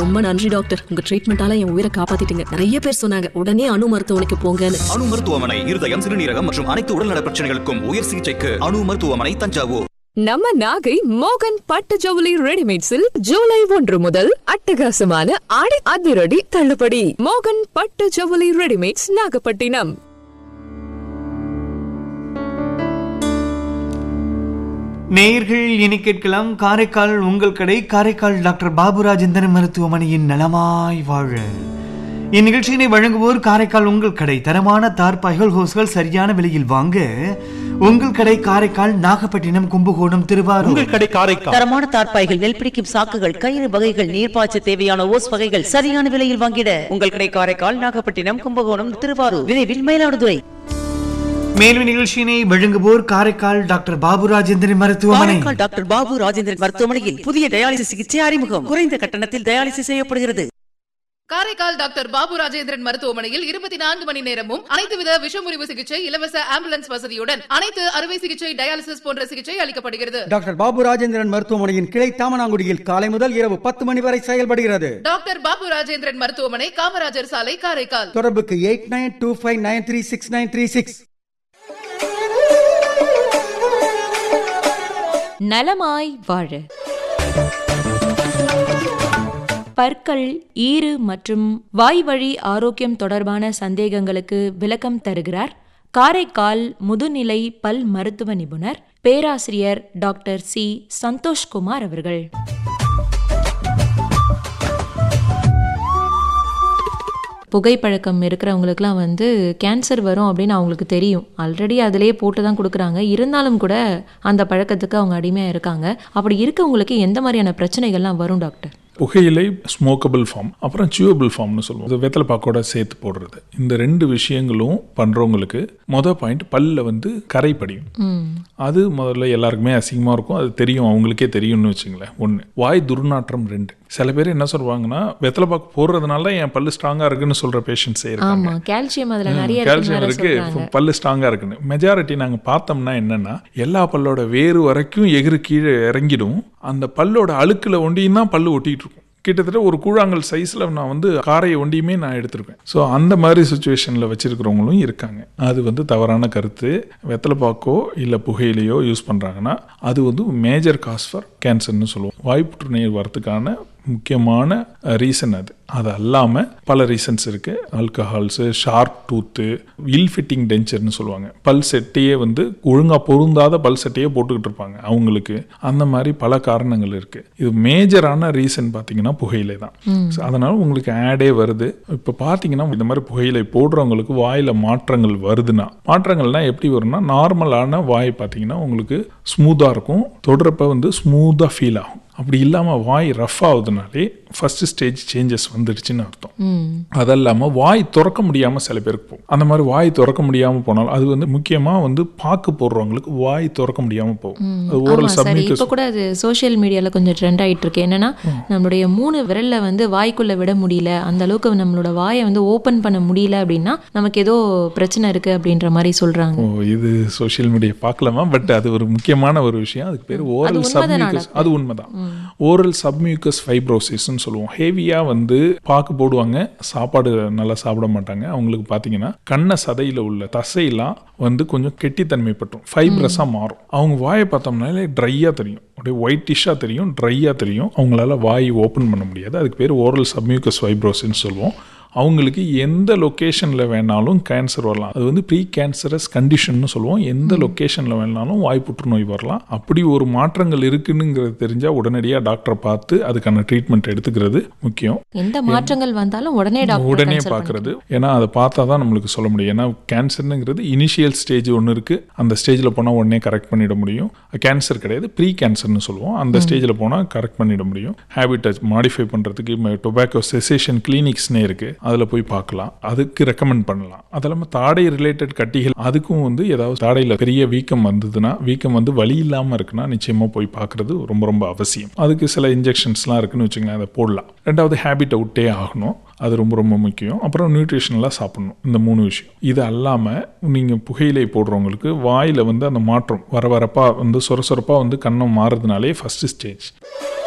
ரொம்ப நன்றி டாக்டர் உங்க ட்ரீட்மெண்டால என் உயிரை காப்பாத்திட்டீங்க நிறைய பேர் சொன்னாங்க உடனே அணு மருத்துவமனைக்கு போங்கன்னு அணு மருத்துவமனை இருதயம் சிறுநீரகம் மற்றும் அனைத்து உடல்நல பிரச்சனைகளுக்கும் உயர் சிகிச்சைக்கு அணு மருத்துவமனை தஞ்சாவூர் நம்ம நாகை மோகன் பட்டு ஜவுளி ரெடிமேட்ஸில் ஜூலை ஒன்று முதல் அட்டகாசமான ஆடி அதிரடி தள்ளுபடி மோகன் பட்டு ஜவுளி ரெடிமேட்ஸ் நாகப்பட்டினம் நேயர்கள் இனி கேட்கலாம் காரைக்கால் உங்கள் கடை காரைக்கால் டாக்டர் பாபு ராஜேந்திரன் மருத்துவமனையின் நலமாய் வாழ இந்நிகழ்ச்சியினை வழங்குவோர் காரைக்கால் உங்கள் கடை தரமான தார்பாய்கள் ஹோஸ்கள் சரியான விலையில் வாங்க உங்கள் கடை காரைக்கால் நாகப்பட்டினம் கும்பகோணம் திருவாரூர் உங்கள் கடை காரைக்கால் தரமான தார்ப்பாய்கள் நெல் பிடிக்கும் சாக்குகள் கயிறு வகைகள் நீர்ப்பாய்ச்ச தேவையான ஓஸ் வகைகள் சரியான விலையில் வாங்கிட உங்கள் கடை காரைக்கால் நாகப்பட்டினம் கும்பகோணம் திருவாரூர் விரைவில் மயிலாடுதுறை மேலும் நிகழ்ச்சியினை வழங்குவோர் காரைக்கால் டாக்டர் பாபு ராஜேந்திரன் மருத்துவமனை காரைக்கால் டாக்டர் பாபு ராஜேந்திரன் மருத்துவமனையில் புதிய டயாலிசிஸ் சிகிச்சை அறிமுகம் குறைந்த கட்டணத்தில் டயாலிசிஸ் செய்யப்படுகிறது காரைக்கால் டாக்டர் பாபு ராஜேந்திரன் மருத்துவமனையில் இருபத்தி நான்கு மணி நேரமும் அனைத்து வித விஷமுறிவு சிகிச்சை இலவச ஆம்புலன்ஸ் வசதியுடன் அனைத்து அறுவை சிகிச்சை டயாலிசிஸ் போன்ற சிகிச்சை அளிக்கப்படுகிறது டாக்டர் பாபு ராஜேந்திரன் மருத்துவமனையின் கிளை தாமனாங்குடியில் காலை முதல் இரவு பத்து மணி வரை செயல்படுகிறது டாக்டர் பாபு ராஜேந்திரன் மருத்துவமனை காமராஜர் சாலை காரைக்கால் தொடர்புக்கு eight nine two five nine three six nine three six நலமாய் வாழ பற்கள் ஈறு மற்றும் வாய்வழி ஆரோக்கியம் தொடர்பான சந்தேகங்களுக்கு விளக்கம் தருகிறார் காரைக்கால் முதுநிலை பல் மருத்துவ நிபுணர் பேராசிரியர் டாக்டர் சி சந்தோஷ்குமார் அவர்கள் புகைப்பழக்கம் இருக்கிறவங்களுக்குலாம் வந்து கேன்சர் வரும் அப்படின்னு அவங்களுக்கு தெரியும் ஆல்ரெடி அதிலே போட்டு தான் கொடுக்குறாங்க இருந்தாலும் கூட அந்த பழக்கத்துக்கு அவங்க அடிமையாக இருக்காங்க அப்படி இருக்கவங்களுக்கு எந்த மாதிரியான பிரச்சனைகள்லாம் வரும் டாக்டர் புகையிலை ஸ்மோக்கபிள் ஃபார்ம் அப்புறம் சியூவபிள் ஃபார்ம்னு சொல்லுவோம் இது வெத்தலை பாக்கோட சேர்த்து போடுறது இந்த ரெண்டு விஷயங்களும் பண்ணுறவங்களுக்கு மொதல் பாயிண்ட் பல்ல வந்து கரை படியும் அது முதல்ல எல்லாருக்குமே அசிங்கமாக இருக்கும் அது தெரியும் அவங்களுக்கே தெரியும்னு வச்சுங்களேன் ஒன்று வாய் துர்நாற்றம் ரெண்டு சில பேர் என்ன சொல்லுவாங்கன்னா வெத்தலை பாக்கு போடுறதுனால என் பல்லு ஸ்ட்ராங்காக இருக்குன்னு சொல்கிற பேஷண்ட்ஸே இருக்காங்க ஆமா கால்சியம் அதுல நிறைய கால்சியம் இருக்குன்னு வேற இருக்கு சொல்றாங்க பல்லு ஸ்ட்ராங்காக இருக்குன்னு மெஜாரிட்டி நாங்கள் பார்த்தோம்னா என்னன்னா எல்லா பல்லோட வேறு வரைக்கும் எகிறு கீழே இறங்கிடும் அந்த பல்லோட அழுக்கில் ஒண்டியும் தான் பல்லு ஒட்டிட்டு இருக்கும் கிட்டத்தட்ட ஒரு கூழாங்கல் சைஸில் நான் வந்து காரையை ஒண்டியுமே நான் எடுத்திருக்கேன் ஸோ அந்த மாதிரி சுச்சுவேஷனில் வச்சுருக்கிறவங்களும் இருக்காங்க அது வந்து தவறான கருத்து வெத்தலை பாக்கோ இல்லை புகையிலையோ யூஸ் பண்ணுறாங்கன்னா அது வந்து மேஜர் காஸ் ஃபார் கேன்சர்னு சொல்லுவோம் வாய் புற்றுநோய் வரதுக்கான முக்கியமான ரீசன் அது அது அல்லாமல் பல ரீசன்ஸ் இருக்குது alcohols sharp tooth ill fitting டென்ச்சர்னு சொல்லுவாங்க பல் செட்டையே வந்து ஒழுங்காக பொருந்தாத பல் செட்டையே போட்டுக்கிட்டு இருப்பாங்க அவங்களுக்கு அந்த மாதிரி பல காரணங்கள் இருக்குது இது மேஜரான ரீசன் பார்த்தீங்கன்னா புகையிலை தான் So, அதனால உங்களுக்கு ஆடே வருது இப்போ பார்த்தீங்கன்னா இந்த மாதிரி புகையிலை போடுறவங்களுக்கு வாயில் மாற்றங்கள் வருதுன்னா மாற்றங்கள்லாம் எப்படி வரும்னா நார்மலான வாய் பார்த்தீங்கன்னா உங்களுக்கு ஸ்மூத்தாக இருக்கும் தொடுறப்ப வந்து ஸ்மூத்தாக ஃபீல் ஆகும் அப்படி இல்லாமல் வாய் ரஃப் ஆகுதுனாலே ஃபர்ஸ்ட் ஸ்டேஜ் சேஞ்சஸ் வந்துடுச்சுன்னு அர்த்தம் அது இல்லாமல் வாய் திறக்க முடியாமல் சில பேருக்கு போகும் அந்த மாதிரி வாய் திறக்க முடியாமல் போனாலும் அது வந்து முக்கியமாக வந்து பாக்கு போடுறவங்களுக்கு வாய் திறக்க முடியாமல் போகும் அது ஆமா ஓரல் சரி சப்மியூக்கஸ் இப்போ கூட அது சோஷியல் மீடியால கொஞ்சம் ட்ரெண்ட் ஆயிட்டு இருக்கு என்னன்னா நம்மளுடைய மூணு விரல்ல வந்து வாய்க்குள்ள விட முடியல அந்த அளவுக்கு நம்மளோட வாயை வந்து ஓபன் பண்ண முடியல அப்படின்னா நமக்கு ஏதோ பிரச்சனை இருக்கு அப்படின்ற மாதிரி சொல்றாங்க ஓ இது சோஷியல் மீடியா பார்க்கலாமா பட் அது ஒரு முக்கியமான ஒரு விஷயம் அதுக்கு பேர் ஓரல் உண்மைதானா சப்மியூக்கஸ் டாக்டர்? அது உண்மைதான் ஓரல் சப்மியூக்கஸ் ஃபைப்ரோசிஸ்ன்னு சொல்லுவோம் ஹேவியாக வந்து பாக்கு போடுவாங்க சாப்பாடு நல்லா சாப்பிட மாட்டாங்க அவங்களுக்கு பார்த்தீங்கன்னா கண்ண சதையில் உள்ள தசையெல்லாம் வந்து கொஞ்சம் கெட்டித்தன்மைப்பட்டும் ஃபைப்ரஸாக மாறும் அவங்க வாயை பார்த்தோம்னாலே ட்ரையாக தெரியும் அப்படியே ஒயிட்டிஷாக தெரியும் ட்ரையாக தெரியும் அவங்களால வாய் ஓப்பன் பண்ண முடியாது அதுக்கு பேர் ஓரல் சப்மியூக்கஸ் ஃபைப்ரோசின்னு சொல்லுவோம் அவங்களுக்கு எந்த லொக்கேஷனில் வேணாலும் கேன்சர் வரலாம் அது வந்து ப்ரீ கேன்சரஸ் கண்டிஷன்னு சொல்லுவோம் எந்த லொக்கேஷனில் வேணாலும் வாய் புற்றுநோய் வரலாம் அப்படி ஒரு மாற்றங்கள் இருக்குனுங்கிறது தெரிஞ்சால் உடனடியாக டாக்டரை பார்த்து அதுக்கான ட்ரீட்மெண்ட் எடுத்துக்கிறது முக்கியம் எந்த மாற்றங்கள் வந்தாலும் உடனே டாக்டர் உடனே பார்க்கறது ஏன்னா அதை பார்த்தா தான் நம்மளுக்கு சொல்ல முடியும் ஏன்னா கேன்சர்னுங்கிறது இனிஷியல் ஸ்டேஜ் ஒன்று இருக்குது அந்த ஸ்டேஜில் போனால் உடனே கரெக்ட் பண்ணிட முடியும் கேன்சர் கிடையாது ப்ரீ கேன்சர்னு சொல்லுவோம் அந்த ஸ்டேஜில் போனால் கரெக்ட் பண்ணிட முடியும் ஹேபிட்டை மாடிஃபை பண்ணுறதுக்கு டொபாக்கோ செசேஷன் கிளினிக்ஸ்னே இருக்குது அதில் போய் பார்க்கலாம் அதுக்கு ரெக்கமெண்ட் பண்ணலாம் அது இல்லாமல் தாடை ரிலேட்டட் கட்டிகள் அதுக்கும் வந்து ஏதாவது தாடையில் பெரிய வீக்கம் வந்ததுன்னா வீக்கம் வந்து வலி இல்லாமல் இருக்குன்னா நிச்சயமாக போய் பார்க்குறது ரொம்ப ரொம்ப அவசியம் அதுக்கு சில இன்ஜெக்ஷன்ஸ்லாம் இருக்குன்னு வச்சுங்களேன் அதை போடலாம் ரெண்டாவது ஹேபிட்டை விட்டே ஆகணும் அது ரொம்ப ரொம்ப முக்கியம் அப்புறம் நியூட்ரிஷனலாக சாப்பிடணும் இந்த மூணு விஷயம் இது அல்லாமல் நீங்கள் புகையிலை போடுறவங்களுக்கு வாயில் வந்து அந்த மாற்றம் வர வரப்பாக வந்து சொர சொரப்பாக வந்து கண்ணம் மாறுறதுனாலே ஃபஸ்ட்டு ஸ்டேஜ்